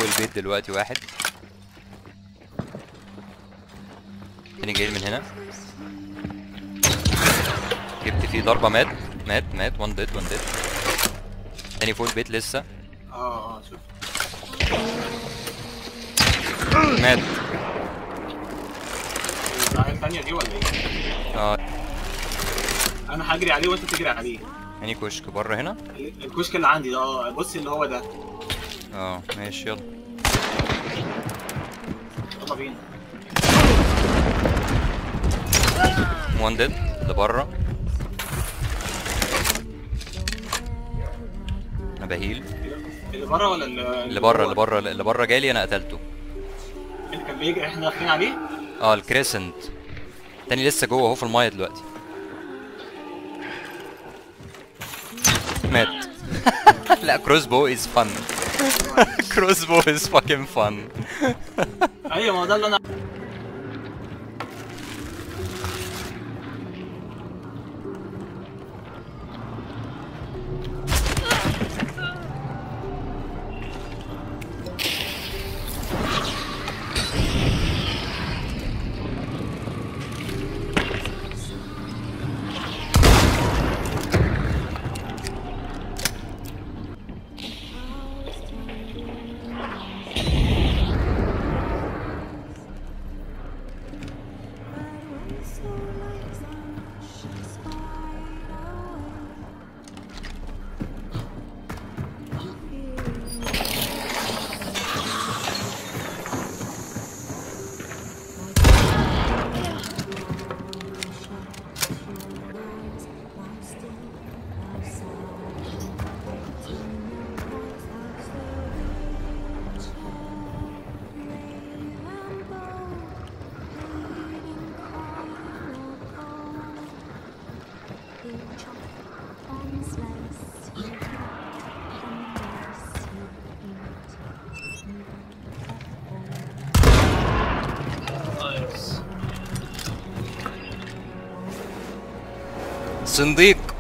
فوق البيت دلوقتي واحد تاني جاي من هنا جبت فيه ضربة مات مات مات وان ديد وان ديد تاني فوق البيت لسه اه اه شوف مات الناحية التانية دي ولا ايه؟ اه انا هجري عليه وانت تجري عليه تاني كشك بره هنا الكشك اللي عندي ده اه بص اللي هو ده اه ماشي يلا يلا بينا وان ديد اللي بره انا بهيل اللي بره ولا اللي اللي بره هو؟ اللي بره اللي بره جالي انا قتلته اللي كان بيجري احنا داخلين عليه اه الكريسنت تاني لسه جوه اهو في المايه دلوقتي مات لا كروس بو از فن كروس بو از فاكين فن ايوه ما هو ده اللي انا صنديق